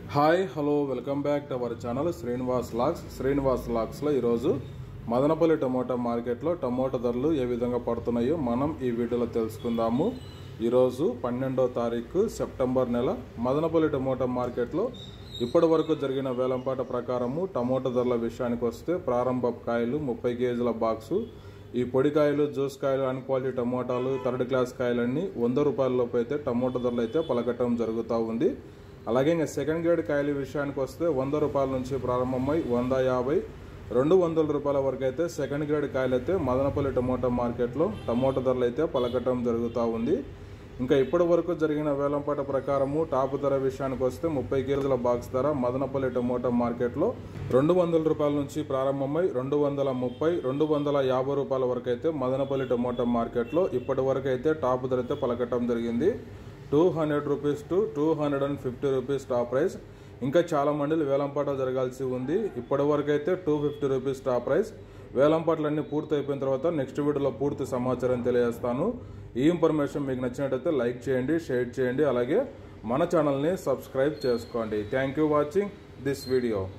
hi hello welcome back to our channel Srinivas Lax Srinivas లాక్స్లో ఈరోజు Madanapalle tomato మార్కెట్లో టమోటా ధరలు ఏ విధంగా పడుతున్నాయో మనం ఈ వీడియోలో తెలుసుకుందాము ఈరోజు పన్నెండో తారీఖు సెప్టెంబర్ నెల మదనపల్లి టమోటా మార్కెట్లో ఇప్పటి వరకు జరిగిన వేలంపాట ప్రకారము టమోటా ధరల విషయానికి వస్తే ప్రారంభ కాయలు ముప్పై కేజీల బాక్సు ఈ పొడికాయలు జ్యూస్ కాయలు అన్ క్వాలిటీ టమోటాలు థర్డ్ క్లాస్ కాయలన్నీ వంద రూపాయల లోపు అయితే టమోటా ధరలు అయితే పలకటం జరుగుతూ ఉంది అలాగే ఇంకా సెకండ్ గ్రేడ్ కాయల విషయానికి వస్తే వంద రూపాయల నుంచి ప్రారంభమై వంద యాభై రెండు వందల రూపాయల వరకు అయితే సెకండ్ గ్రేడ్ కాయలు అయితే మదనపల్లి టమోటా మార్కెట్లో టమోటా ధరలు అయితే పలకటం జరుగుతూ ఉంది ఇంకా ఇప్పటి వరకు జరిగిన వేలంపాట ప్రకారము టాప్ ధర విషయానికి వస్తే ముప్పై కేజీల బాక్స్ ధర మదనపల్లి టమోటా మార్కెట్లో రెండు వందల రూపాయల నుంచి ప్రారంభమై రెండు వందల ముప్పై రెండు వందల యాభై రూపాయల వరకు అయితే మదనపల్లి టమోటా మార్కెట్లో ఇప్పటి వరకు అయితే టాప్ ధర అయితే పలకటం జరిగింది two hundred rupees to two hundred and fifty rupees top price ఇంకా చాలా మండీలు వేలంపాట జరగాల్సి ఉంది ఇప్పటి వరకు అయితే two fifty rupees top price వేలంపాట్లన్నీ పూర్తి అయిపోయిన తర్వాత నెక్స్ట్ వీడియోలో పూర్తి సమాచారం తెలియజేస్తాను ఈ ఇన్ఫర్మేషన్ మీకు నచ్చినట్టయితే లైక్ చేయండి షేర్ చేయండి అలాగే మన ఛానల్ని సబ్స్క్రైబ్ చేసుకోండి thank you watching this video